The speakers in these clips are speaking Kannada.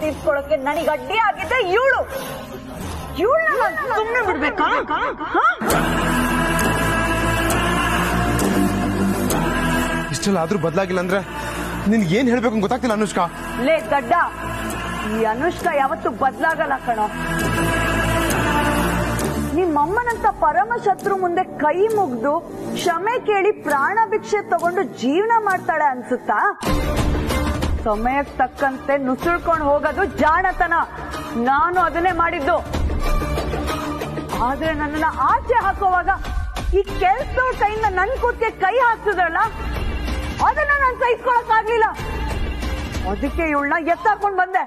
ತೀರ್ಸ್ಕೊಳಕ್ಕೆ ನನಗೆ ಅಡ್ಡಿ ಆಗಿದ್ದೆ ಇವಳು ಇವಳನ್ನ ಸುಮ್ಮನೆ ಬಿಡ್ಬೇಕಾ ಹಾ? ಇಷ್ಟೆಲ್ಲ ಆದ್ರೂ ಬದಲಾಗಿಲ್ಲ ಅಂದ್ರೆ ನಿನ್ಗೆ ಏನ್ ಹೇಳ್ಬೇಕು ಅಂತ ಗೊತ್ತಾಗ್ತಿಲ್ಲ ಅನುಷ್ಕಾ ಲೇ ಗಡ್ಡ ಈ ಅನುಷ್ಕಾ ಯಾವತ್ತು ಬದ್ಲಾಗಲ್ಲ ಕಣೋ ನಿಮ್ಮಮ್ಮನಂತ ಪರಮ ಶತ್ರು ಮುಂದೆ ಕೈ ಮುಗ್ದು ಕ್ಷಮೆ ಕೇಳಿ ಪ್ರಾಣ ಭಿಕ್ಷೆ ತಗೊಂಡು ಜೀವನ ಮಾಡ್ತಾಳೆ ಅನ್ಸುತ್ತಾ ಸಮಯಕ್ಕೆ ತಕ್ಕಂತೆ ನುಸುಳ್ಕೊಂಡು ಹೋಗೋದು ಜಾಣತನ ನಾನು ಅದನ್ನೇ ಮಾಡಿದ್ದು ಆದ್ರೆ ನನ್ನನ್ನ ಆಚೆ ಹಾಕುವಾಗ ಈ ಕೆಲ್ಸದ ಕೈಯಿಂದ ನನ್ ಕೂತ್ಗೆ ಕೈ ಹಾಕ್ತಿದ್ರಲ್ಲ ಅದನ್ನ ನಾನು ಸಹಿಸ್ಕೊಳಕ್ ಆಗ್ಲಿಲ್ಲ ಅದಕ್ಕೆ ಇವಳನ್ನ ಎತ್ತಾಕೊಂಡ್ ಬಂದೆ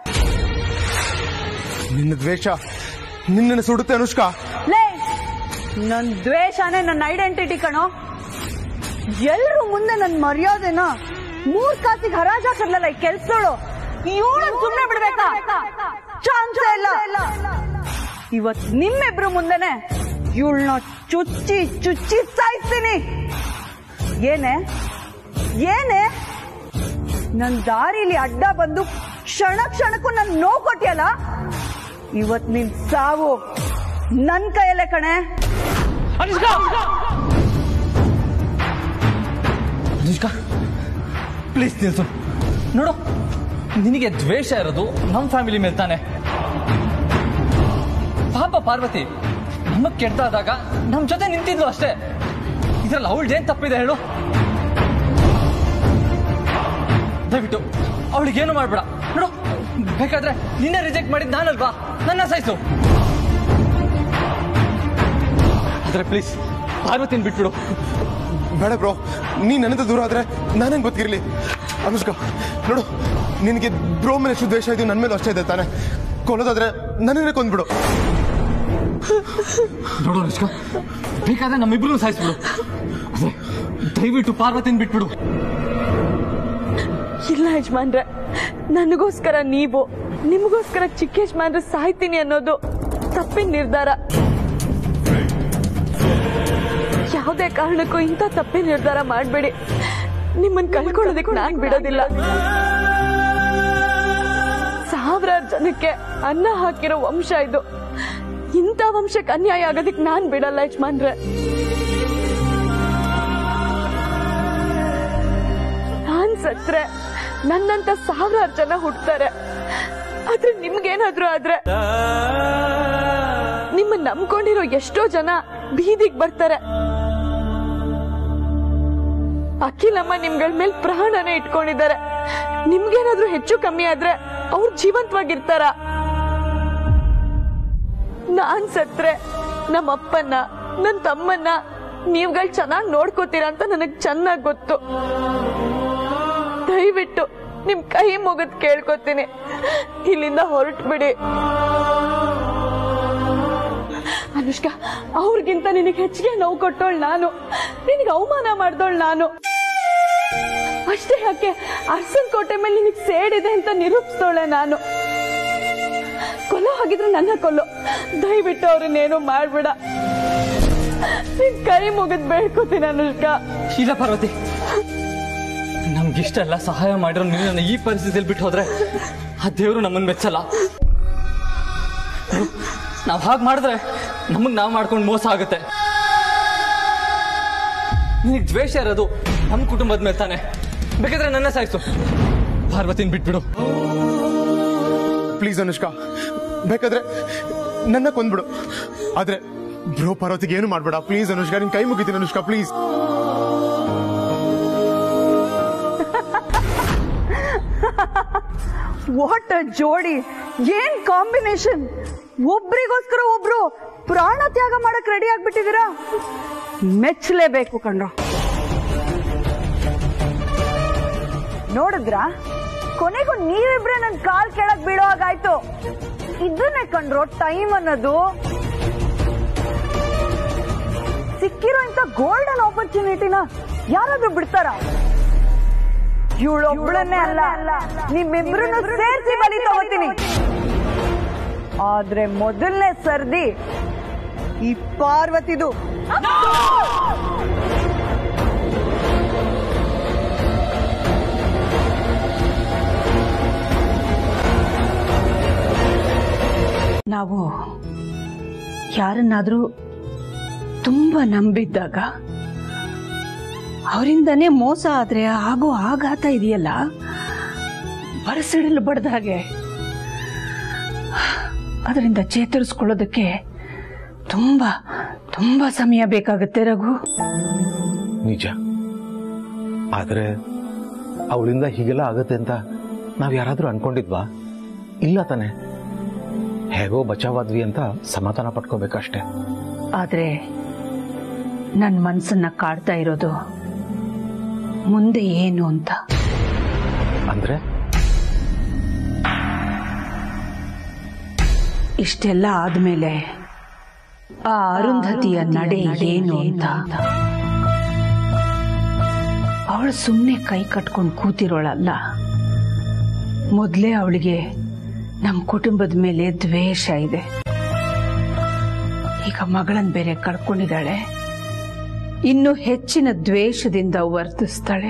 ನಿನ್ನ ದ್ವೇಷ ನಿನ್ನನ್ನು ಸುಡುತ್ತೆ ಅನುಷ್ಕಾ ಲೇ ನನ್ ದ್ವೇಷನೇ ನನ್ನ ಐಡೆಂಟಿಟಿ ಕಣೋ ಎಲ್ರು ಮುಂದೆ ನನ್ ಮರ್ಯಾದೆನ ಮೂರ್ ಕಾಸಿಗೆ ಹರಾಜ್ ಹಾಕರ್ಲಲ್ಲ ಈ ಕೆಲ್ಸಗಳು ಇವಳು ಸುಮ್ನೆ ಬಿಡ್ಬೇಕಾ ಚಾನ್ಸ್ ಇಲ್ಲ ಇವತ್ ನಿಮ್ಮಿಬ್ರು ಮುಂದೆನೆ ಇವಳನ್ನ ಚುಚ್ಚಿ ಚುಚ್ಚಿ ಸಾಯ್ತೀನಿ ಏನೇ ಏನೇ ನನ್ ದಾರಿಲಿ ಅಡ್ಡ ಬಂದು ಕ್ಷಣ ಕ್ಷಣಕ್ಕೂ ನನ್ ನೋವು ಕೊಟ್ಟಿಯಲ್ಲ ಇವತ್ ನಿನ್ ಸಾವು ನನ್ ಕೈಯಲ್ಲೇ ಕಣೆ ಅನುಷ್ಕಾ ಅನುಷ್ಕಾ ಪ್ಲೀಸ್ ನಿಲ್ಸು ನೋಡು ನಿನಗೆ ದ್ವೇಷ ಇರೋದು ನಮ್ಮ ಫ್ಯಾಮಿಲಿ ಮೇಲೆ ತಾನೆ ಪಾಪ ಪಾರ್ವತಿ ನಮಗ್ ಕೆಡ್ದಾದಾಗ ನಮ್ ಜೊತೆ ನಿಂತಿದ್ಲು ಅಷ್ಟೇ ಇದ್ರಲ್ಲಿ ಅವಳ್ದೇನ್ ತಪ್ಪಿದೆ ಹೇಳು ದಯವಿಟ್ಟು ಅವಳಿಗೇನು ಮಾಡ್ಬೇಡ ನೋಡು ಬೇಕಾದ್ರೆ ನಿನ್ನೆ ರಿಜೆಕ್ಟ್ ಮಾಡಿದ್ ನಾನಲ್ವಾ ನನ್ನ ಸಾಯಿಸು ಆದ್ರೆ ಪ್ಲೀಸ್ ಪಾರ್ವತಿನ ಬಿಟ್ಬಿಡು ಬೇಡ ಬ್ರೋ ನೀನ್ ನನ್ನಿಂದ ದೂರ ಆದ್ರೆ ನಾನೇನ್ ಗೊತ್ತಿರ್ಲಿ ಅನುಷ್ಕಾ ನೋಡು ನಿನಗೆ ಬ್ರೋ ಮೇಲೆ ಎಷ್ಟು ದ್ವೇಷ ಇದೆಯೋ ನನ್ನ ಮೇಲೆ ಅಷ್ಟೇ ಇದೆ ತಾನೆ ಕೊಲ್ಲೋದಾದ್ರೆ ನನ್ನನ್ನೇ ಕೊಂದ್ಬಿಡು ನೋಡು ಅನುಷ್ಕಾ ಬೇಕಾದ್ರೆ ನಮ್ಮಿಬ್ರು ಸಾಯಿಸ್ಬಿಡು ಅದೇ ದಯವಿಟ್ಟು ಪಾರ್ವತಿನ ಬಿಟ್ಬಿಡು ಇಲ್ಲ ಯಜಮಾನ್ರೆ ನನಗೋಸ್ಕರ ನೀವು ನಿಮಗೋಸ್ಕರ ಚಿಕ್ಕ ಯಜಮಾನ್ರೆ ಸಾಯ್ತೀನಿ ಅನ್ನೋದು ತಪ್ಪಿನ ನಿರ್ಧಾರ ಯಾವುದೇ ಕಾರಣಕ್ಕೂ ಇಂಥ ತಪ್ಪಿನ ನಿರ್ಧಾರ ಮಾಡಬೇಡಿ ನಿಮ್ಮನ್ನ ಕಳ್ಕೊಳ್ಳೋದಕ್ಕೆ ನಾನ್ ಬಿಡೋದಿಲ್ಲ ಸಾವಿರಾರು ಜನಕ್ಕೆ ಅನ್ನ ಹಾಕಿರೋ ವಂಶ ಇದು ಇಂಥ ವಂಶಕ್ಕೆ ಅನ್ಯಾಯ ಆಗೋದಕ್ಕೆ ನಾನ್ ಬಿಡಲ್ಲ ಯಜಮಾನ್ರೆ ನಾನ್ ಸತ್ರೆ ನನ್ನಂತ ಸಾವಿರಾರು ಜನ ಹುಡ್ತಾರೆ ಆದ್ರೆ ನಿಮ್ಗೇನಾದ್ರೂ ಆದ್ರೆ ನಿಮ್ಮ ನಂಬ್ಕೊಂಡಿರೋ ಎಷ್ಟೋ ಜನ ಬೀದಿಗ್ ಬರ್ತಾರೆ ಅಖಿಲಮ್ಮ ನಿಮ್ಗಳ ಮೇಲೆ ಪ್ರಾಣನೇ ಇಟ್ಕೊಂಡಿದ್ದಾರೆ ನಿಮ್ಗೇನಾದ್ರೂ ಹೆಚ್ಚು ಕಮ್ಮಿ ಆದ್ರೆ ಅವ್ರು ಜೀವಂತವಾಗಿರ್ತಾರ ನಾನ್ ಸತ್ರೆ ನಮ್ಮ ಅಪ್ಪನ್ನ ನನ್ ತಮ್ಮನ್ನ ನೀವ್ಗಳು ಚೆನ್ನಾಗಿ ನೋಡ್ಕೋತೀರಾ ಅಂತ ನನಗ್ ಚೆನ್ನಾಗ್ ಗೊತ್ತು ದಯವಿಟ್ಟು ನಿಮ್ ಕೈ ಮುಗಿದ್ ಕೇಳ್ಕೊತೀನಿ ಇಲ್ಲಿಂದ ಹೊರಟು ಬಿಡಿ ಅನುಷ್ಕಾ ಅವ್ರಿಗಿಂತ ನಿನಗೆ ಹೆಚ್ಚಿಗೆ ನೋವು ಕೊಟ್ಟೋಳ್ ನಾನು ನಿನಗೆ ಅವಮಾನ ಮಾಡ್ದೋಳ್ ನಾನು ಅಷ್ಟೇ ಯಾಕೆ ಅರ್ಸನ್ ಕೋಟೆ ಮೇಲೆ ನಿನಗೆ ಸೇಡಿದೆ ಅಂತ ನಿರೂಪಿಸ್ತೋಳೆ ನಾನು ಕೊಲ್ಲೋ ಹಾಗಿದ್ರೆ ನನ್ನ ಕೊಲ್ಲೋ ದಯವಿಟ್ಟು ಅವ್ರನ್ನೇನು ಮಾಡ್ಬೇಡ ನಿನ್ ಕೈ ಮುಗಿದ್ ಬೇಡ್ಕೋತೀನಿ ಅನುಷ್ಕಾ ಇಲ್ಲ ಪಾರ್ವತಿ ನಮ್ಗಿಷ್ಟೆಲ್ಲ ಸಹಾಯ ಮಾಡಿರೋ ನೀನು ಈ ಪರಿಸ್ಥಿತಿಯಲ್ಲಿ ಬಿಟ್ಟು ಹೋದ್ರೆ ಆ ದೇವರು ನಮ್ಮನ್ನ ಮೆಚ್ಚಲ್ಲ ನಾವ್ ಹಾಗೆ ಮಾಡಿದ್ರೆ ನಮಗ್ ನಾವ್ ಮಾಡ್ಕೊಂಡು ಮೋಸ ಆಗುತ್ತೆ ನಿನಗ್ ದ್ವೇಷ ಇರೋದು ನಮ್ಮ ಕುಟುಂಬದ ಮೇಲೆ ತಾನೆ ಬೇಕಾದ್ರೆ ನನ್ನ ಸಾಯಿಸು ಪಾರ್ವತಿನ ಬಿಟ್ಬಿಡು ಪ್ಲೀಸ್ ಅನುಷ್ಕಾ ಬೇಕಾದ್ರೆ ನನ್ನ ಕೊಂದ್ಬಿಡು ಆದ್ರೆ ಬ್ರೋ ಪಾರ್ವತಿಗೆ ಏನು ಮಾಡ್ಬೇಡ ಪ್ಲೀಸ್ ಅನುಷ್ಕಾ ನಿನ್ ಕೈ ಮುಗಿತೀನಿ ಅನುಷ್ಕಾ ಪ್ಲೀಸ್ ವಾಟ್ ಅ ಜೋಡಿ ಏನ್ ಕಾಂಬಿನೇಷನ್ ಒಬ್ರಿಗೋಸ್ಕರ ಒಬ್ರು ಪ್ರಾಣ ತ್ಯಾಗ ಮಾಡಕ್ ರೆಡಿ ಆಗ್ಬಿಟ್ಟಿದ್ದೀರಾ ಮೆಚ್ಚಲೇಬೇಕು ಕಣ್ರು ನೋಡಿದ್ರಾ ಕೊನೆಗೂ ನೀವಿಬ್ರೆ ನನ್ ಕಾಲ್ ಕೆಳಗ್ ಬೀಳೋ ಹಾಗಾಯ್ತು ಇದನ್ನೇ ಕಂಡ್ರು ಟೈಮ್ ಅನ್ನೋದು ಸಿಕ್ಕಿರೋ ಇಂಥ ಗೋಲ್ಡನ್ ಆಪರ್ಚುನಿಟಿನ ಯಾರಾದ್ರೂ ಬಿಡ್ತಾರ ಇವಳೊಬ್ಳನ್ನೇ ಅಲ್ಲ ನಿಮ್ಮಿಬ್ರನ್ನು ಸೇರಿಸಿ ಬಲಿ ತಗೋತೀನಿ ಆದ್ರೆ ಮೊದಲನೇ ಸರ್ದಿ ಈ ಪಾರ್ವತಿದು ನಾವು ಯಾರನ್ನಾದ್ರೂ ತುಂಬಾ ನಂಬಿದ್ದಾಗ ಅವರಿಂದನೇ ಮೋಸ ಆದ್ರೆ ಆಗೋ ಆಘಾತ ಇದೆಯಲ್ಲ ಬರಸಿಡಲು ಬಡ್ದ ಹಾಗೆ ಅದರಿಂದ ಚೇತರಿಸ್ಕೊಳ್ಳೋದಕ್ಕೆ ತುಂಬಾ ತುಂಬಾ ಸಮಯ ಬೇಕಾಗುತ್ತೆ ರಘು ನಿಜ ಆದರೆ ಅವಳಿಂದ ಹೀಗೆಲ್ಲ ಆಗತ್ತೆ ಅಂತ ನಾವು ಯಾರಾದರೂ ಅನ್ಕೊಂಡಿದ್ವಾ ಇಲ್ಲ ತಾನೆ ಹೇಗೋ ಬಚಾವಾದ್ವಿ ಅಂತ ಸಮಾಧಾನ ಪಟ್ಕೋಬೇಕಷ್ಟೆ ಆದ್ರೆ ನನ್ನ ಮನಸ್ಸನ್ನ ಕಾಡ್ತಾ ಇರೋದು ಮುಂದೆ ಏನು ಅಂತ ಅಂದ್ರೆ ಇಷ್ಟೆಲ್ಲ ಆದ್ಮೇಲೆ ಆ ಅರುಂಧತಿಯ ನಡೆ ಏನು ಅಂತ ಅವಳು ಸುಮ್ಮನೆ ಕೈ ಕಟ್ಕೊಂಡು ಕೂತಿರೋಳಲ್ಲ ಮೊದಲೇ ಅವಳಿಗೆ ನಮ್ಮ ಕುಟುಂಬದ ಮೇಲೆ ದ್ವೇಷ ಇದೆ ಈಗ ಮಗಳನ್ ಬೇರೆ ಕಳ್ಕೊಂಡಿದ್ದಾಳೆ ಇನ್ನು ಹೆಚ್ಚಿನ ದ್ವೇಷದಿಂದ ವರ್ತಿಸ್ತಾಳೆ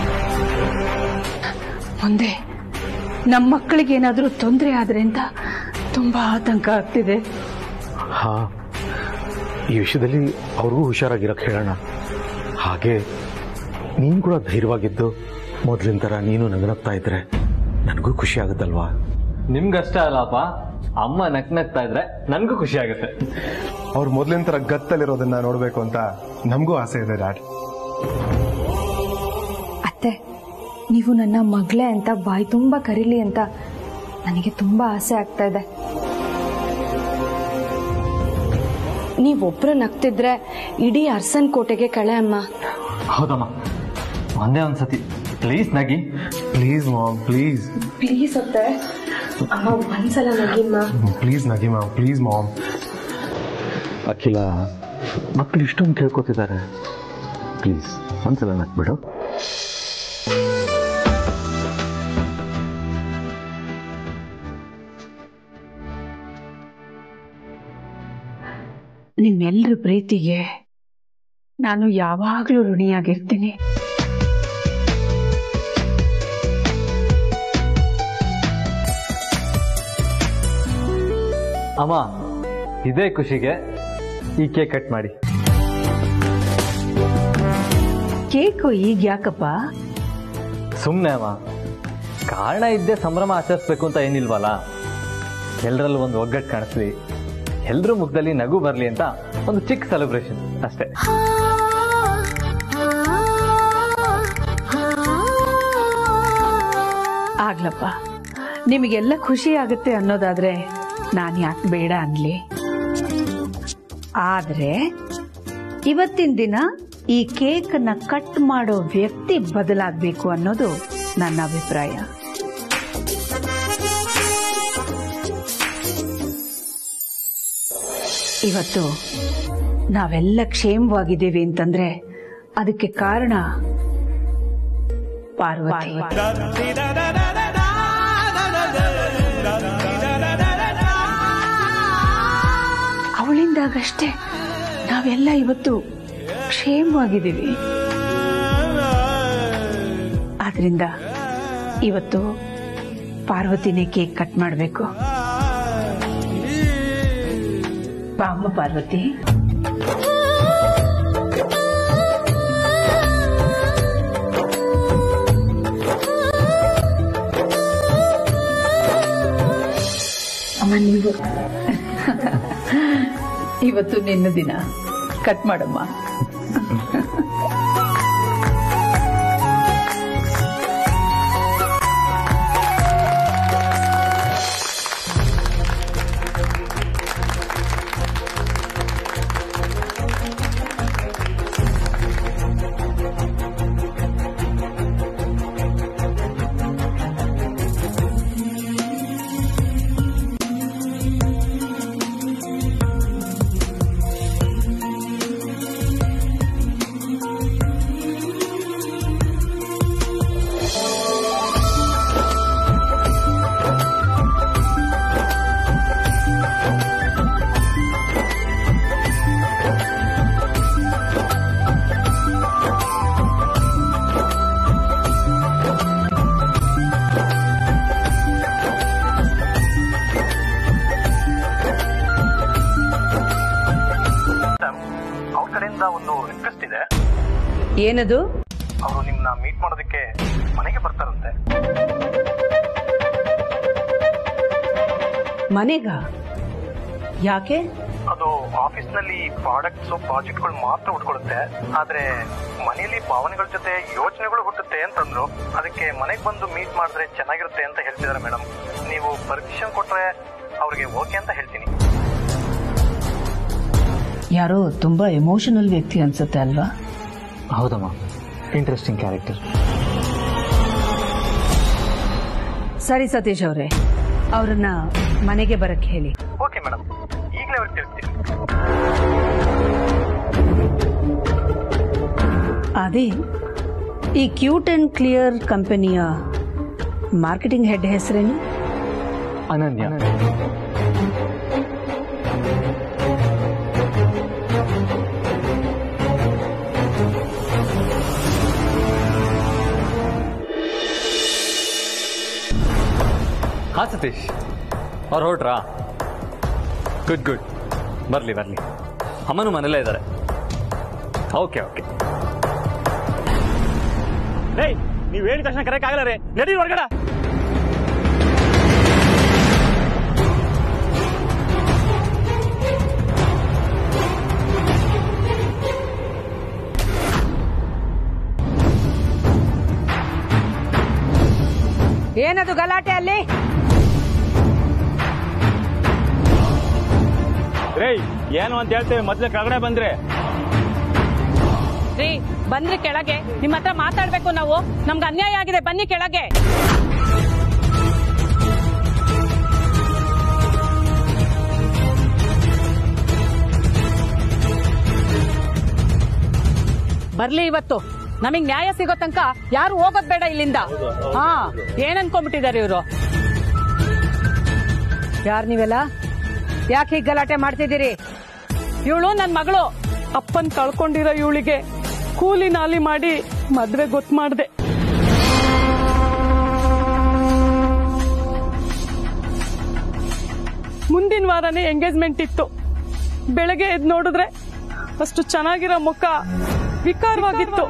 ಮುಂದೆ ನಮ್ಮ ಮಕ್ಕಳಿಗೆ ಏನಾದರೂ ತೊಂದರೆ ಆದ್ರೆ ಅಂತ ತುಂಬಾ ಆತಂಕ ಆಗ್ತಿದೆ ಹಾ ಈ ವಿಷಯದಲ್ಲಿ ಅವ್ರಿಗೂ ಹುಷಾರಾಗಿರಕ್ಕೆ ಹೇಳೋಣ ಹಾಗೆ ನೀನು ಕೂಡ ಧೈರ್ಯವಾಗಿದ್ದು ಮೊದಲಿನ ಥರ ನೀನು ನಗನಗ್ತಾ ಇದ್ರೆ ನನಗೂ ಖುಷಿ ಆಗುತ್ತಲ್ವಾ ನಿಮ್ಗಷ್ಟೇ ಅಲ್ಲಪ್ಪ ಅಮ್ಮ ನಕ್ ನಗ್ತಾ ಇದ್ರೆ ನನ್ಗೂ ಖುಷಿ ಆಗುತ್ತೆ ಅವ್ರು ಮೊದ್ಲಿನ ತರ ಗತ್ತಲ್ಲಿರೋದನ್ನ ನೋಡ್ಬೇಕು ಅಂತ ನಮಗೂ ಆಸೆ ಇದೆ ಡ್ಯಾಡ್ ಅತ್ತೆ ನೀವು ನನ್ನ ಮಗಳೇ ಅಂತ ಬಾಯಿ ತುಂಬ ಕರೀಲಿ ಅಂತ ನನಗೆ ತುಂಬ ಆಸೆ ಆಗ್ತಾ ಇದೆ ನೀವೊಬ್ರು ನಗ್ತಿದ್ರೆ ಇಡೀ ಅರ್ಸನ್ ಕೋಟೆಗೆ ಕಳೆ ಅಮ್ಮ ಹೌದಮ್ಮ ಒಂದೇ ಒಂದ್ಸತಿ ಪ್ಲೀಸ್ ನಗಿ ಪ್ಲೀಸ್ ಮಾಮ್ ಪ್ಲೀಸ್ ಪ್ಲೀಸ್ ಅತ್ತೆ ಅಮ್ಮ ಒಂದ್ಸಲ ನಗಿಮ್ಮ ಪ್ಲೀಸ್ ನಗಿ ಮಾಮ್ ಪ್ಲೀಸ್ ಮಾಮ್ ಅಖಿಲ ಮಕ್ಕಳು ಇಷ್ಟೊಂದು ಕೇಳ್ಕೊತಿದ್ದಾರೆ ಪ್ಲೀಸ್ ಒಂದ್ಸಲ ನಕ್ಬಿಡು ನಿಮ್ಮೆಲ್ಲರ ಪ್ರೀತಿಗೆ ನಾನು ಯಾವಾಗಲೂ ಋಣಿಯಾಗಿರ್ತೀನಿ ಅಮ್ಮ ಇದೇ ಖುಷಿಗೆ ಈ ಕೇಕ್ ಕಟ್ ಮಾಡಿ ಕೇಕು ಈಗ ಯಾಕಪ್ಪ ಸುಮ್ಮನೆ ಅಮ್ಮ ಕಾರಣ ಇದ್ದೇ ಸಂಭ್ರಮ ಆಚರಿಸ್ಬೇಕು ಅಂತ ಏನಿಲ್ವಲ್ಲ ಎಲ್ಲರಲ್ಲೂ ಒಂದು ಒಗ್ಗಟ್ಟು ಕಾಣಿಸ್ಲಿ ಎಲ್ಲರೂ ಮುಖದಲ್ಲಿ ನಗು ಬರಲಿ ಅಂತ ಒಂದು ಚಿಕ್ಕ ಸೆಲೆಬ್ರೇಷನ್ ಅಷ್ಟೇ ಆಗ್ಲಪ್ಪ ನಿಮಗೆಲ್ಲ ಖುಷಿ ಆಗುತ್ತೆ ಅನ್ನೋದಾದ್ರೆ ನಾನು ಯಾಕೆ ಬೇಡ ಅನ್ಲಿ ಆದ್ರೆ ಇವತ್ತಿನ ದಿನ ಈ ಕೇಕ್ನ ಕಟ್ ಮಾಡೋ ವ್ಯಕ್ತಿ ಬದಲಾಗಬೇಕು ಅನ್ನೋದು ನನ್ನ ಅಭಿಪ್ರಾಯ ಇವತ್ತು ನಾವೆಲ್ಲ ಕ್ಷೇಮವಾಗಿದ್ದೀವಿ ಅಂತಂದ್ರೆ ಅದಕ್ಕೆ ಕಾರಣ ಪಾರ್ವತಿ ಅವಳಿಂದಾಗಷ್ಟೇ ನಾವೆಲ್ಲ ಇವತ್ತು ಕ್ಷೇಮವಾಗಿದ್ದೀವಿ ಆದ್ರಿಂದ ಇವತ್ತು ಪಾರ್ವತಿನೇ ಕೇಕ್ ಕಟ್ ಮಾಡಬೇಕು ಬಾಮ್ಮ ಪಾರ್ವತಿ ಅಮ್ಮ ನೀವು ಇವತ್ತು ನಿನ್ನ ದಿನ ಕಟ್ ಮಾಡಮ್ಮ ಏನದು ಅವರು ನಿಮ್ಮನ್ನ ಮೀಟ್ ಮಾಡೋದಕ್ಕೆ ಮನೆಗೆ ಬರ್ತಾರಂತೆ ಮನೆಗ ಯಾಕೆ ಅದು ಆಫೀಸ್ನಲ್ಲಿ ಪ್ರಾಡಕ್ಟ್ಸ್ ಪ್ರಾಜೆಕ್ಟ್ಗಳು ಮಾತ್ರ ಉಟ್ಕೊಳ್ಳುತ್ತೆ ಆದ್ರೆ ಮನೆಯಲ್ಲಿ ಭಾವನೆಗಳ ಜೊತೆ ಯೋಚನೆಗಳು ಹುಟ್ಟುತ್ತೆ ಅಂತಂದ್ರು ಅದಕ್ಕೆ ಮನೆಗೆ ಬಂದು ಮೀಟ್ ಮಾಡಿದ್ರೆ ಚೆನ್ನಾಗಿರುತ್ತೆ ಅಂತ ಹೇಳ್ತಿದ್ದಾರೆ ಮೇಡಮ್ ನೀವು ಪರ್ಮಿಷನ್ ಕೊಟ್ರೆ ಅವ್ರಿಗೆ ಓಕೆ ಅಂತ ಹೇಳ್ತೀನಿ ಯಾರೋ ತುಂಬಾ ಎಮೋಷನಲ್ ವ್ಯಕ್ತಿ ಅನ್ಸುತ್ತೆ ಅಲ್ವಾ ಹೌದಮ್ಮ ಇಂಟ್ರೆಸ್ಟಿಂಗ್ ಕ್ಯಾರೆಕ್ಟರ್ ಸರಿ ಸತೀಶ್ ಅವರೇ ಅವ್ರನ್ನ ಮನೆಗೆ ಬರಕ್ ಹೇಳಿ ಓಕೆ ಮೇಡಮ್ ಈಗಲೇ ಅವ್ರಿಗೆ ತಿಳಿಸ್ತೀನಿ ಅದೇ ಈ ಕ್ಯೂಟ್ ಅಂಡ್ ಕ್ಲಿಯರ್ ಕಂಪನಿಯ ಮಾರ್ಕೆಟಿಂಗ್ ಹೆಡ್ ಹೆಸರೇನು ಅನನ್ಯ ಹಾ ಸತೀಶ್ ಅವ್ರು ಹೊರಟ್ರಾ ಗುಡ್ ಗುಡ್ ಬರಲಿ ಬರಲಿ ಅಮ್ಮನೂ ಮನೇಲೇ ಇದ್ದಾರೆ ಓಕೆ ಓಕೆ ಏಯ್ ನೀವ್ ಹೇಳಿದ ತಕ್ಷಣ ಕರೆಕ್ಟ್ ಆಗಲ್ಲ ರೀ ನಡಿ ಹೊರಗಡೆ ಏನದು ಗಲಾಟೆ ಅಲ್ಲಿ ರೇ ಏನು ಅಂತ ಹೇಳ್ತೇವೆ ಮೊದ್ಲೇ ಕೆಳಗಡೆ ಬಂದ್ರೆ ರೀ ಬಂದ್ರಿ ಕೆಳಗೆ ನಿಮ್ಮ ಹತ್ರ ಮಾತಾಡ್ಬೇಕು ನಾವು ನಮ್ಗೆ ಅನ್ಯಾಯ ಆಗಿದೆ ಬನ್ನಿ ಕೆಳಗೆ ಬರ್ಲಿ ಇವತ್ತು ನಮಗ್ ನ್ಯಾಯ ಸಿಗೋ ತನಕ ಯಾರು ಹೋಗೋದ್ ಬೇಡ ಇಲ್ಲಿಂದ ಹಾ ಏನ್ ಅನ್ಕೊಂಡ್ಬಿಟ್ಟಿದ್ದಾರೆ ಇವರು ಯಾರ್ ನೀವೆಲ್ಲ ಯಾಕೆ ಹೀಗೆ ಗಲಾಟೆ ಮಾಡ್ತಿದ್ದೀರಿ ಇವಳು ನನ್ ಮಗಳು ಅಪ್ಪನ್ ಕಳ್ಕೊಂಡಿರೋ ಇವಳಿಗೆ ಕೂಲಿ ನಾಲಿ ಮಾಡಿ ಮದ್ವೆ ಗೊತ್ತು ಮಾಡ್ದೆ ಮುಂದಿನ ವಾರನೇ ಎಂಗೇಜ್ಮೆಂಟ್ ಇತ್ತು ಬೆಳಗ್ಗೆ ಎದ್ದು ನೋಡಿದ್ರೆ ಅಷ್ಟು ಚೆನ್ನಾಗಿರೋ ಮುಖ ವಿಕಾರವಾಗಿತ್ತು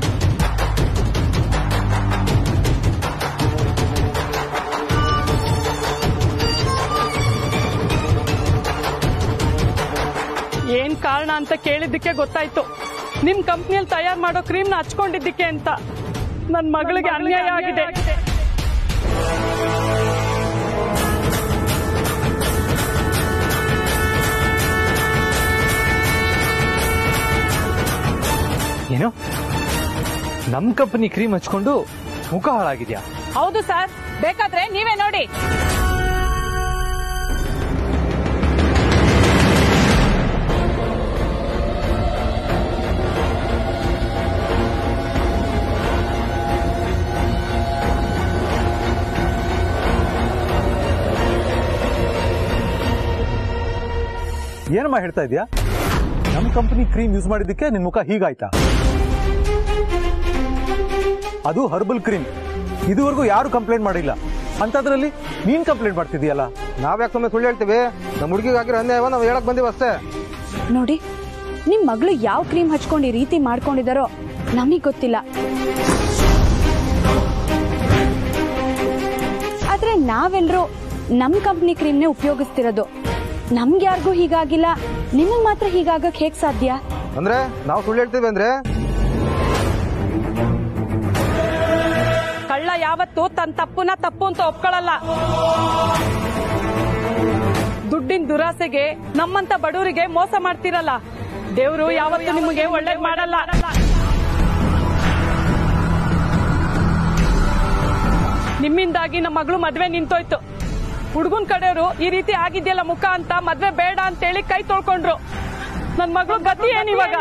ಏನ್ ಕಾರಣ ಅಂತ ಕೇಳಿದ್ದಕ್ಕೆ ಗೊತ್ತಾಯ್ತು ನಿಮ್ ಕಂಪ್ನಿಯಲ್ಲಿ ತಯಾರು ಮಾಡೋ ಕ್ರೀಮ್ನ ಹಚ್ಕೊಂಡಿದ್ದಕ್ಕೆ ಅಂತ ನನ್ ಮಗಳಿಗೆ ಅನ್ಯಾಯ ಆಗಿದೆ ಏನು ನಮ್ಮ ಕಂಪನಿ ಕ್ರೀಮ್ ಹಚ್ಕೊಂಡು ಮುಖ ಹಾಳಾಗಿದ್ಯಾ ಹೌದು ಸರ್ ಬೇಕಾದ್ರೆ ನೀವೇ ನೋಡಿ ಏನಮ್ಮ ಹೇಳ್ತಾ ಇದೀಯಾ ನಮ್ಮ ಕಂಪನಿ ಕ್ರೀಮ್ ಯೂಸ್ ಮಾಡಿದ್ದಕ್ಕೆ ನಿನ್ ಮುಖ ಹೀಗಾಯ್ತಾ ಅದು ಹರ್ಬಲ್ ಕ್ರೀಮ್ ಇದುವರೆಗೂ ಯಾರು ಕಂಪ್ಲೇಂಟ್ ಮಾಡಿಲ್ಲ ಅಂತದ್ರಲ್ಲಿ ನೀನ್ ಕಂಪ್ಲೇಂಟ್ ಮಾಡ್ತಿದೀಯಲ್ಲ ನಾವ್ಯಾಕೆ ಸುಮ್ಮನೆ ಸುಳ್ಳು ಹೇಳ್ತೀವಿ ನಮ್ಮ ಹುಡುಗಿಗೆ ಆಗಿರೋ ಅನ್ಯಾಯವ ನಾವು ಹೇಳಕ್ ಬಂದೀವಿ ಅಷ್ಟೇ ನೋಡಿ ನಿಮ್ ಮಗಳು ಯಾವ ಕ್ರೀಮ್ ಹಚ್ಕೊಂಡು ಈ ರೀತಿ ಮಾಡ್ಕೊಂಡಿದಾರೋ ನಮಗ್ ಗೊತ್ತಿಲ್ಲ ಆದ್ರೆ ನಾವೆಲ್ಲರೂ ನಮ್ ಕಂಪ್ನಿ ಕ್ರೀಮ್ನೇ ಉಪಯೋಗಿಸ್ತಿರೋದು ನಮ್ಗೆ ಯಾರಿಗೂ ಹೀಗಾಗಿಲ್ಲ ನಿಮಗ್ ಮಾತ್ರ ಹೀಗಾಗಕ್ ಹೇಗ್ ಸಾಧ್ಯ ಅಂದ್ರೆ ನಾವು ಸುಳ್ಳು ಹೇಳ್ತೀವಿ ಅಂದ್ರೆ ಕಳ್ಳ ಯಾವತ್ತು ತನ್ನ ತಪ್ಪುನ ತಪ್ಪು ಅಂತ ಒಪ್ಕೊಳ್ಳಲ್ಲ ದುಡ್ಡಿನ ದುರಾಸೆಗೆ ನಮ್ಮಂತ ಬಡವರಿಗೆ ಮೋಸ ಮಾಡ್ತಿರಲ್ಲ ದೇವ್ರು ಯಾವತ್ತು ನಿಮಗೆ ಒಳ್ಳೇದ್ ಮಾಡಲ್ಲ ನಿಮ್ಮಿಂದಾಗಿ ನಮ್ಮ ಮಗಳು ಮದ್ವೆ ನಿಂತೋಯ್ತು ಹುಡುಗನ್ ಕಡೆಯವರು ಈ ರೀತಿ ಆಗಿದ್ಯಲ್ಲ ಮುಖ ಅಂತ ಮದ್ವೆ ಬೇಡ ಅಂತೇಳಿ ಕೈ ತೊಳ್ಕೊಂಡ್ರು ನನ್ ಮಗಳು ಗತಿ ಏನಿವಾಗ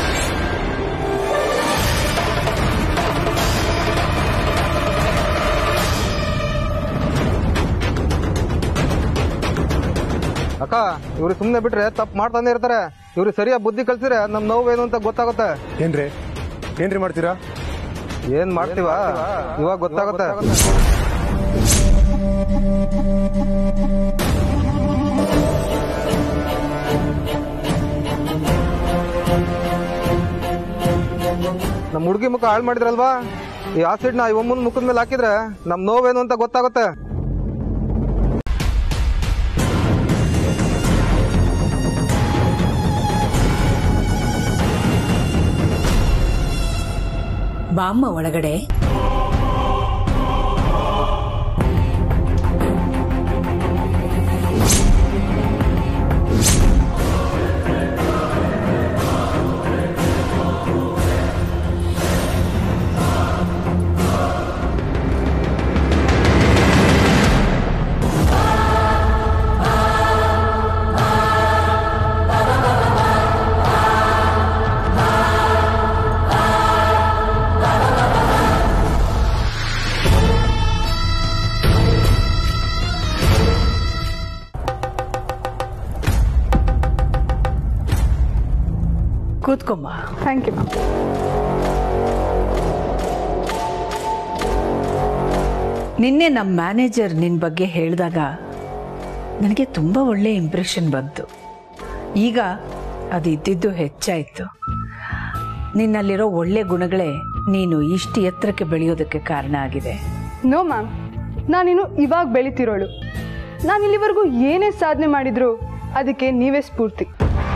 ಅಕ್ಕ ಇವ್ರಿಗೆ ಸುಮ್ಮನೆ ಬಿಟ್ರೆ ತಪ್ಪು ಮಾಡ್ತಾನೆ ಇರ್ತಾರೆ ಇವ್ರಿಗೆ ಸರಿಯಾಗಿ ಬುದ್ಧಿ ಕಲ್ಸಿದ್ರೆ ನಮ್ ನೋವು ಏನು ಅಂತ ಗೊತ್ತಾಗುತ್ತೆ ಏನ್ರಿ ಏನ್ರಿ ಮಾಡ್ತೀರಾ ಏನ್ ಮಾಡ್ತೀವ ಇವಾಗ ಗೊತ್ತಾಗುತ್ತೆ ನಮ್ಮ ಹುಡುಗಿ ಮುಖ ಹಾಳು ಮಾಡಿದ್ರಲ್ವಾ ಈ ಆಸಿಡ್ನ ಇವಮ್ಮನ ಮುಖದ ಮೇಲೆ ಹಾಕಿದ್ರೆ ನಮ್ ನೋವೇನು ಅಂತ ಗೊತ್ತಾಗುತ್ತೆ ಬಾಮ್ಮ ಒಳಗಡೆ ಕೂತ್ಕೊಮ್ಮ ಥ್ಯಾಂಕ್ ಯು ಮ್ಯಾಮ್ ನಿನ್ನೆ ನಮ್ಮ ಮ್ಯಾನೇಜರ್ ನಿನ್ನ ಬಗ್ಗೆ ಹೇಳಿದಾಗ ನನಗೆ ತುಂಬ ಒಳ್ಳೆ ಇಂಪ್ರೆಷನ್ ಬಂತು ಈಗ ಅದು ಇದ್ದಿದ್ದು ಹೆಚ್ಚಾಯಿತು ನಿನ್ನಲ್ಲಿರೋ ಒಳ್ಳೆ ಗುಣಗಳೇ ನೀನು ಇಷ್ಟು ಎತ್ತರಕ್ಕೆ ಬೆಳೆಯೋದಕ್ಕೆ ಕಾರಣ ಆಗಿದೆ ನೋ ಮ್ಯಾಮ್ ನಾನಿನ್ನು ಇವಾಗ ಬೆಳಿತಿರೋಳು ನಾನು ಇಲ್ಲಿವರೆಗೂ ಏನೇ ಸಾಧನೆ ಮಾಡಿದ್ರು ಅದಕ್ಕೆ ನೀವೇ ಸ್ಫೂರ್ತಿ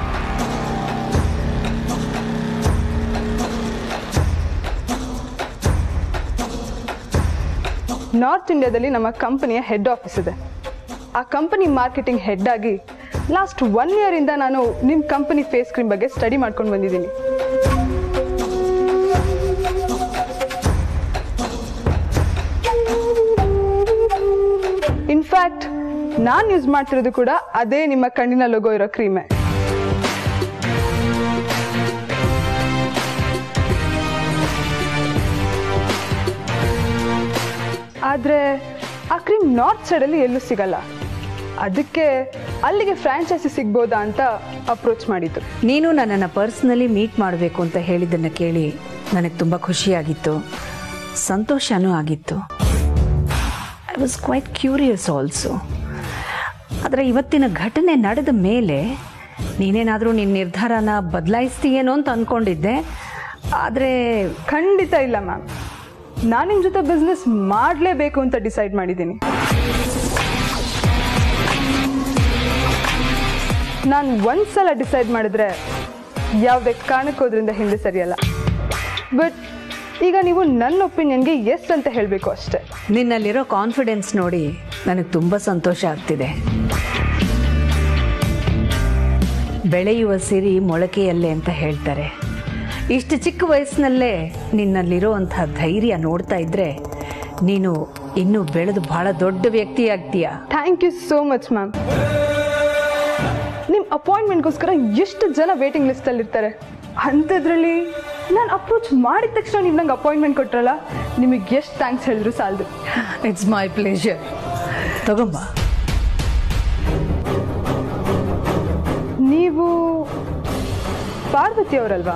ನಾರ್ತ್ ಇಂಡಿಯಾದಲ್ಲಿ ನಮ್ಮ ಕಂಪನಿಯ ಹೆಡ್ ಆಫೀಸ್ ಇದೆ ಆ ಕಂಪನಿ ಮಾರ್ಕೆಟಿಂಗ್ ಹೆಡ್ ಆಗಿ ಲಾಸ್ಟ್ ಒನ್ ಇಯರ್ ಇಂದ ನಾನು ನಿಮ್ಮ ಕಂಪನಿ ಫೇಸ್ ಕ್ರೀಮ್ ಬಗ್ಗೆ ಸ್ಟಡಿ ಮಾಡ್ಕೊಂಡು ಬಂದಿದ್ದೀನಿ ಇನ್ಫ್ಯಾಕ್ಟ್ ನಾನು ಯೂಸ್ ಮಾಡ್ತಿರೋದು ಕೂಡ ಅದೇ ನಿಮ್ಮ ಕಣ್ಣಿನ ಲೋಗೋ ಇರೋ ಕ್ರೀಮೇ ಆದರೆ ಆ ಕ್ರೀಮ್ ನಾರ್ತ್ ಸೈಡಲ್ಲಿ ಎಲ್ಲೂ ಸಿಗಲ್ಲ ಅದಕ್ಕೆ ಅಲ್ಲಿಗೆ ಫ್ರಾಂಚೈಸಿ ಸಿಗ್ಬೋದಾ ಅಂತ ಅಪ್ರೋಚ್ ಮಾಡಿದ್ದು ನೀನು ನನ್ನನ್ನು ಪರ್ಸ್ನಲಿ ಮೀಟ್ ಮಾಡಬೇಕು ಅಂತ ಹೇಳಿದ್ದನ್ನು ಕೇಳಿ ನನಗೆ ತುಂಬ ಖುಷಿಯಾಗಿತ್ತು ಸಂತೋಷನೂ ಆಗಿತ್ತು I was quite curious also ಆದರೆ ಇವತ್ತಿನ ಘಟನೆ ನಡೆದ ಮೇಲೆ ನೀನೇನಾದರೂ ನಿನ್ನ ನಿರ್ಧಾರನ ಬದಲಾಯಿಸ್ತೀಯೇನೋ ಅಂತ ಅಂದ್ಕೊಂಡಿದ್ದೆ ಆದರೆ ಖಂಡಿತ ಇಲ್ಲ ಮ್ಯಾಮ್ ನಾನು ನಿಮ್ಮ ಜೊತೆ ಬಿಸ್ನೆಸ್ ಮಾಡಲೇಬೇಕು ಅಂತ ಡಿಸೈಡ್ ಮಾಡಿದ್ದೀನಿ ನಾನು ಒಂದ್ಸಲ ಡಿಸೈಡ್ ಮಾಡಿದ್ರೆ ಯಾವುದೇ ಕಾರಣಕ್ಕೋದ್ರಿಂದ ಹಿಂದೆ ಸರಿಯಲ್ಲ ಬಟ್ ಈಗ ನೀವು ನನ್ನ ಒಪಿನಿಯನ್ಗೆ ಎಸ್ ಅಂತ ಹೇಳಬೇಕು ಅಷ್ಟೇ ನಿನ್ನಲ್ಲಿರೋ ಕಾನ್ಫಿಡೆನ್ಸ್ ನೋಡಿ ನನಗೆ ತುಂಬ ಸಂತೋಷ ಆಗ್ತಿದೆ ಬೆಳೆಯುವ ಸಿರಿ ಮೊಳಕೆಯಲ್ಲೇ ಅಂತ ಹೇಳ್ತಾರೆ ಇಷ್ಟು ಚಿಕ್ಕ ವಯಸ್ಸಿನಲ್ಲೇ ನಿನ್ನಲ್ಲಿರೋವಂಥ ಧೈರ್ಯ ನೋಡ್ತಾ ಇದ್ರೆ ನೀನು ಇನ್ನೂ ಬೆಳೆದು ಬಹಳ ದೊಡ್ಡ ವ್ಯಕ್ತಿ ಆಗ್ತೀಯಾ thank you so much ma'am ನಿಮ್ಮ ಅಪಾಯಿಂಟ್ಮೆಂಟ್ಗೋಸ್ಕರ ಎಷ್ಟು ಜನ ವೇಟಿಂಗ್ ಲಿಸ್ಟಲ್ಲಿ ಇರ್ತಾರೆ ಅಂಥದ್ರಲ್ಲಿ ನಾನು ಅಪ್ರೋಚ್ ಮಾಡಿದ ತಕ್ಷಣ ನೀವು ನಂಗೆ ಅಪಾಯಿಂಟ್ಮೆಂಟ್ ಕೊಟ್ರಲ್ಲ ನಿಮಗೆ ಎಷ್ಟು ಥ್ಯಾಂಕ್ಸ್ ಹೇಳಿದ್ರು ಸಾಲದು ಇಟ್ಸ್ ಮೈ ಪ್ಲೇಜರ್ ತಗೊಂಬ ನೀವು ಪಾರ್ವತಿ ಅವರಲ್ವಾ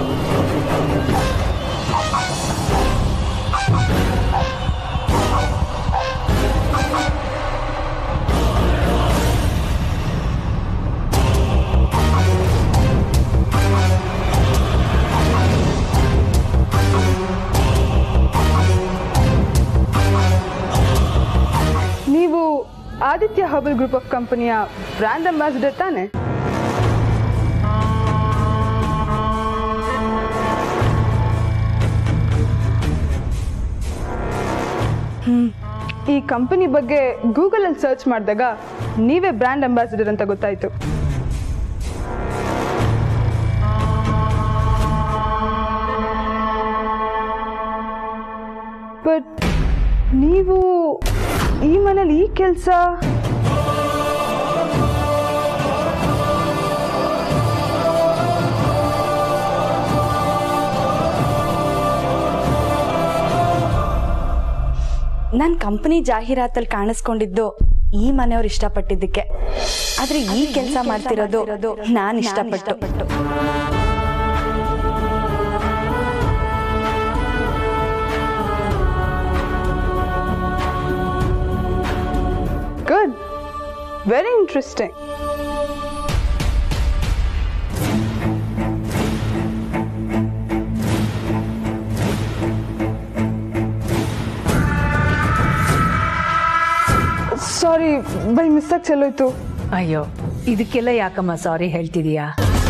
ನೀವು ಆದಿತ್ಯ ಹರ್ಬಲ್ ಗ್ರೂಪ್ ಆಫ್ ಕಂಪನಿಯ ಬ್ರ್ಯಾಂಡ್ ಅಂಬಾಸಿಡರ್ ತಾನೆ ಈ ಕಂಪನಿ ಬಗ್ಗೆ ಗೂಗಲ್ ಅಲ್ಲಿ ಸರ್ಚ್ ಮಾಡಿದಾಗ ನೀವೇ ಬ್ರ್ಯಾಂಡ್ ಅಂಬಾಸಿಡರ್ ಅಂತ ಗೊತ್ತಾಯ್ತು ಬಟ್ ನೀವು ಈ ಮನೇಲಿ ಈ ಕೆಲಸ ನನ್ನ ಕಂಪನಿ ಜಾಹೀರಾತಲ್ಲಿ ಕಾಣಿಸ್ಕೊಂಡಿದ್ದು ಈ ಮನೆಯವ್ರು ಇಷ್ಟಪಟ್ಟಿದ್ದಕ್ಕೆ ಆದ್ರೆ ಈ ಕೆಲಸ ಮಾಡ್ತಿರೋದು ನಾನು ಇಷ್ಟಪಟ್ಟು good very interesting sorry by mistake ಚೆಲ್ಲೋಯ್ತು ಅಯ್ಯೋ ಇದಕ್ಕೆಲ್ಲ ಯಾಕಮ್ಮ ಸಾರಿ ಹೇಳ್ತಿದೀಯಾ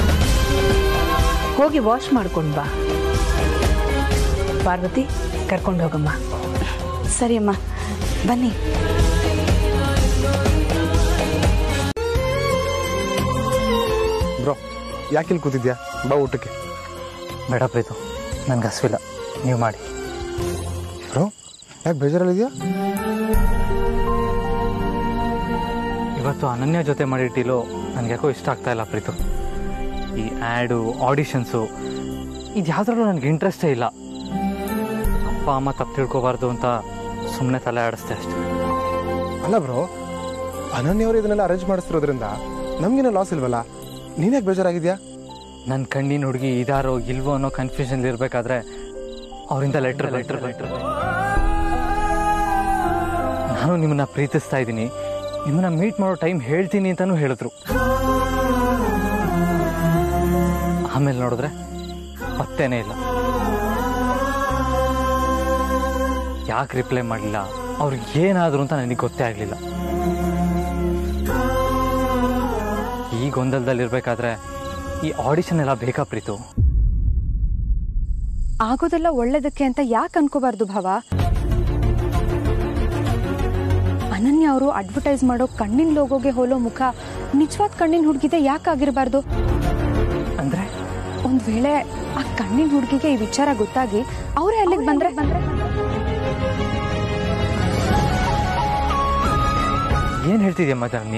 ಹೋಗಿ ವಾಶ್ ಮಾಡ್ಕೊಂಡು ಬಾ ಪಾರ್ವತಿ ಕರ್ಕೊಂಡು ಹೋಗಮ್ಮ ಸರಿ ಅಮ್ಮ ಬನ್ನಿ ಬ್ರೋ ಯಾಕೆ ಇಲ್ಲಿ ಕೂತಿದ್ಯಾ ಬಾ ಊಟಕ್ಕೆ ಬೇಡ ಪ್ರೀತು ನನ್ಗೆ ಹಸಿವಿಲ್ಲ ನೀವು ಮಾಡಿ ಬ್ರೋ ಯಾಕೆ ಬೇಜಾರಲ್ಲಿದ್ಯಾ ಇವತ್ತು ಅನನ್ಯ ಜೊತೆ ಮಾಡಿದ ಡೀಲು ನನಗೆ ಯಾಕೋ ಇಷ್ಟ ಆಗ್ತಾ ಇಲ್ಲ ಪ್ರೀತು ಈ ಆ್ಯಡು ಆಡಿಷನ್ಸು ಇದು ಯಾವುದ್ರಲ್ಲೂ ನನಗೆ ಇಂಟ್ರೆಸ್ಟೇ ಇಲ್ಲ ಅಪ್ಪ ಅಮ್ಮ ತಪ್ಪು ತಿಳ್ಕೊಬಾರ್ದು ಅಂತ ಸುಮ್ಮನೆ ತಲೆ ಆಡಿಸ್ದೆ ಅಷ್ಟೆ ಅಲ್ಲ ಬ್ರೋ ಅನನ್ಯವರು ಇದನ್ನೆಲ್ಲ ಅರೇಂಜ್ ಮಾಡಿಸ್ತಿರೋದ್ರಿಂದ ನಮ್ಗೇನೋ ಲಾಸ್ ಇಲ್ವಲ್ಲ ನೀನ್ಯಾಕೆ ಬೇಜಾರಾಗಿದ್ಯಾ ನನ್ನ ಕಣ್ಣಿನ ಹುಡುಗಿ ಇದಾರೋ ಇಲ್ವೋ ಅನ್ನೋ ಕನ್ಫ್ಯೂಷನ್ ಇರಬೇಕಾದ್ರೆ ಅವರಿಂದ ಲೆಟ್ರ್ ಲೆಟ್ರ್ ಲೆಟ್ರ್ ನಾನು ನಿಮ್ಮನ್ನ ಪ್ರೀತಿಸ್ತಾ ಇದ್ದೀನಿ ನಿಮ್ಮನ್ನ ಮೀಟ್ ಮಾಡೋ ಟೈಮ್ ಹೇಳ್ತೀನಿ ಅಂತಾನೂ ಹೇಳಿದ್ರು ಆಮೇಲೆ ನೋಡಿದ್ರೆ ಪತ್ತೇನೇ ಇಲ್ಲ ಯಾಕೆ ರಿಪ್ಲೈ ಮಾಡಲಿಲ್ಲ ಅವ್ರಿಗೆ ಏನಾದ್ರು ಅಂತ ನನಗೆ ಗೊತ್ತೇ ಆಗಲಿಲ್ಲ ಈ ಗೊಂದಲದಲ್ಲಿರ್ಬೇಕಾದ್ರೆ ಈ ಆಡಿಷನ್ ಎಲ್ಲ ಬೇಕಾ ಪ್ರೀತು ಆಗೋದೆಲ್ಲ ಒಳ್ಳೇದಕ್ಕೆ ಅಂತ ಯಾಕೆ ಅನ್ಕೋಬಾರ್ದು ಭಾವ ಅನನ್ಯ ಅವರು ಅಡ್ವರ್ಟೈಸ್ ಮಾಡೋ ಕಣ್ಣಿನ ಲೋಗೋಗೆ ಹೋಲೋ ಮುಖ ನಿಜವಾದ ಕಣ್ಣಿನ ಹುಡುಗಿದೆ ಯಾಕೆ ಆಗಿರಬಾರ್ದು ಅಂದ್ರೆ ಒಂದ್ ವೇಳೆ ಆ ಕಣ್ಣಿನ ಹುಡುಗಿಗೆ ಈ ವಿಚಾರ ಗೊತ್ತಾಗಿ ಅವರೇ ಅಲ್ಲಿಗೆ ಬಂದ್ರೆ ಬಂದ್ರೆ ಏನ್ ಹೇಳ್ತಿದ್ಯಮ್ಮ ಜಾನಿ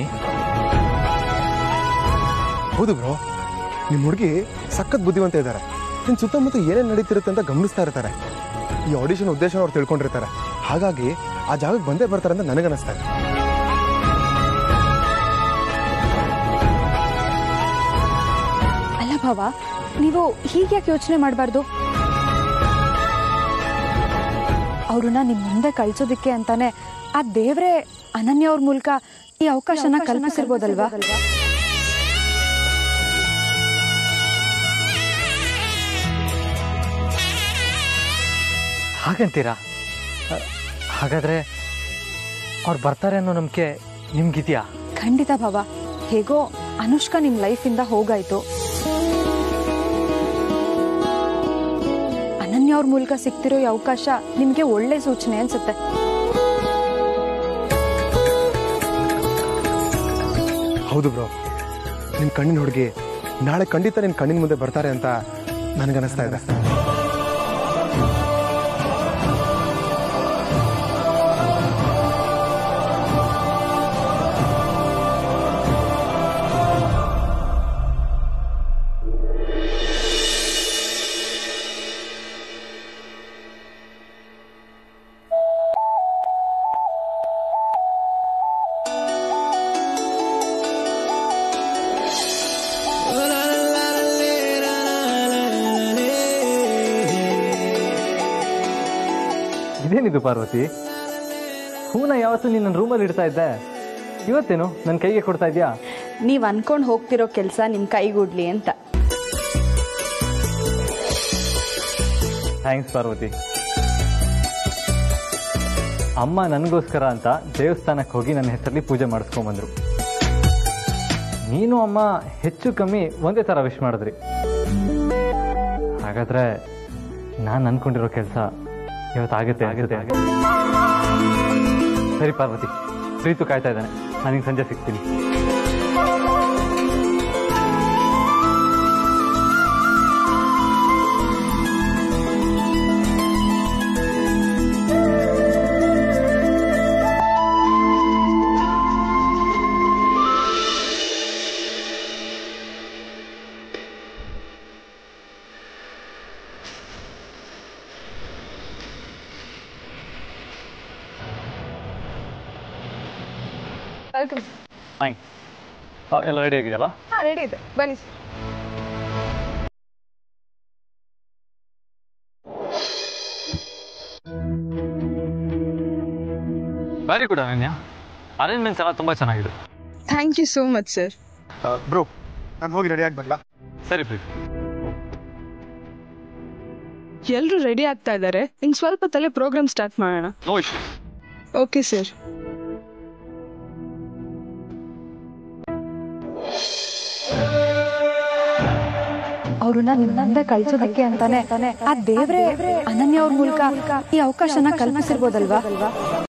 ಹೌದು ಬ್ರೋ ನಿಮ್ಮ ಹುಡುಗಿ ಸಖತ್ ಬುದ್ಧಿವಂತ ಇದ್ದಾರೆ ನಿನ್ ಸುತ್ತಮುತ್ತ ಏನೇನು ನಡೀತಿರುತ್ತೆ ಅಂತ ಗಮನಿಸ್ತಾ ಇರ್ತಾರೆ ಈ ಆಡಿಷನ್ ಉದ್ದೇಶ ಅವ್ರು ತಿಳ್ಕೊಂಡಿರ್ತಾರೆ ಹಾಗಾಗಿ ಆ ಜಾಗಕ್ಕೆ ಬಂದೇ ಬರ್ತಾರೆ ಅಂತ ನನಗನ್ನಿಸ್ತಾ ಇದೆ ಅಲ್ಲ ಭಾವ ನೀವು ಹೀಗ್ಯಾಕೆ ಯೋಚನೆ ಮಾಡಬಾರ್ದು ಅವ್ರನ್ನ ನಿಮ್ ಮುಂದೆ ಕಳ್ಸೋದಿಕ್ಕೆ ಅಂತಾನೆ ಆ ದೇವ್ರೆ ಅನನ್ಯ ಅವ್ರ ಮೂಲಕ ಈ ಅವಕಾಶನ ಕಲ್ಪಿಸಿರ್ಬೋದಲ್ವಾ ಹಾಗಂತೀರಾ ಅ, ಹಾಗಾದ್ರೆ ಅವ್ರು ಬರ್ತಾರೆ ಅನ್ನೋ ನಂಬಿಕೆ ನಿಮ್ಗಿದ್ಯಾ ಖಂಡಿತ ಭಾವ ಹೇಗೋ ಅನುಷ್ಕಾ ನಿಮ್ ಲೈಫಿಂದ ಹೋಗಾಯ್ತು ಅನನ್ಯ ಅವ್ರ ಮೂಲಕ ಸಿಗ್ತಿರೋ ಈ ಅವಕಾಶ ನಿಮ್ಗೆ ಒಳ್ಳೆ ಸೂಚನೆ ಅನ್ಸುತ್ತೆ ಹೌದು ಬ್ರೋ ನಿನ್ ಕಣ್ಣಿನ ಹುಡುಗಿ ನಾಳೆ ಖಂಡಿತ ನಿನ್ ಕಣ್ಣಿನ ಮುಂದೆ ಬರ್ತಾರೆ ಅಂತ ನನಗನ್ನಿಸ್ತಾ ಇದೆ ಇದೇನಿದು ಪಾರ್ವತಿ ಹೂನ ಯಾವತ್ತು ನೀನು ನನ್ನ ರೂಮಲ್ಲಿ ಇಡ್ತಾ ಇದ್ದೆ ಇವತ್ತೇನು ನನ್ನ ಕೈಗೆ ಕೊಡ್ತಾ ಇದೆಯಾ ನೀವ್ ಅನ್ಕೊಂಡ್ ಹೋಗ್ತಿರೋ ಕೆಲ್ಸ ನಿಮ್ ಕೈಗೂಡ್ಲಿ ಅಂತ ಥ್ಯಾಂಕ್ಸ್ ಪಾರ್ವತಿ ಅಮ್ಮ ನನಗೋಸ್ಕರ ಅಂತ ದೇವಸ್ಥಾನಕ್ಕೆ ಹೋಗಿ ನನ್ನ ಹೆಸರಲ್ಲಿ ಪೂಜೆ ಮಾಡಿಸ್ಕೊಂಬಂದ್ರು ನೀನು ಅಮ್ಮ ಹೆಚ್ಚು ಕಮ್ಮಿ ಒಂದೇ ಥರ ವಿಶ್ ಮಾಡಿದ್ರಿ ಹಾಗಾದ್ರೆ ನಾನು ಅನ್ಕೊಂಡಿರೋ ಕೆಲಸ ಇವತ್ತು ಆಗುತ್ತೆ ಆಗುತ್ತೆ ಆಗುತ್ತೆ ಸರಿ ಪಾರ್ವತಿ ಪ್ರೀತು ಕಾಯ್ತಾ ಇದ್ದಾನೆ ನನಗೆ ಸಂಜೆ ಸಿಗ್ತೀನಿ ವೆಲ್ಕಮ್ ಫೈನ್ ಎಲ್ಲ ರೆಡಿ ಆಗಿದೆಯಲ್ಲ ಹಾಂ ರೆಡಿ ಇದೆ ಬನ್ನಿ ವೆರಿ ಗುಡ್ ಅನನ್ಯ ಅರೇಂಜ್ಮೆಂಟ್ಸ್ ಎಲ್ಲ ತುಂಬ ಚೆನ್ನಾಗಿದೆ thank you so much sir bro ನಾನು ಹೋಗಿ ರೆಡಿ ಆಗಿ ಬರಲಾ ಸರಿ ಪ್ರೀತಿ ಎಲ್ಲರೂ ರೆಡಿ ಆಗ್ತಾ ಇದ್ದಾರೆ ಇನ್ನು ಸ್ವಲ್ಪ ತಲೆ ಪ್ರೋಗ್ರಾಮ್ ಸ್ಟಾರ್ಟ್ ಮಾಡೋಣ ನೋ ಇಶ್ಯೂ ಓಕೆ ಸರ್ ಅವ್ರನ್ನ ನಿಮ್ ಮುಂದೆ ಕಳ್ಸೋದಕ್ಕೆ ಅಂತಾನೆ ಆ ದೇವ್ರೆ ಅನನ್ಯ ಅವ್ರ ಮೂಲಕ ಈ ಅವಕಾಶನ ಕಲ್ಪಿಸಿರ್ಬೋದಲ್ವಾ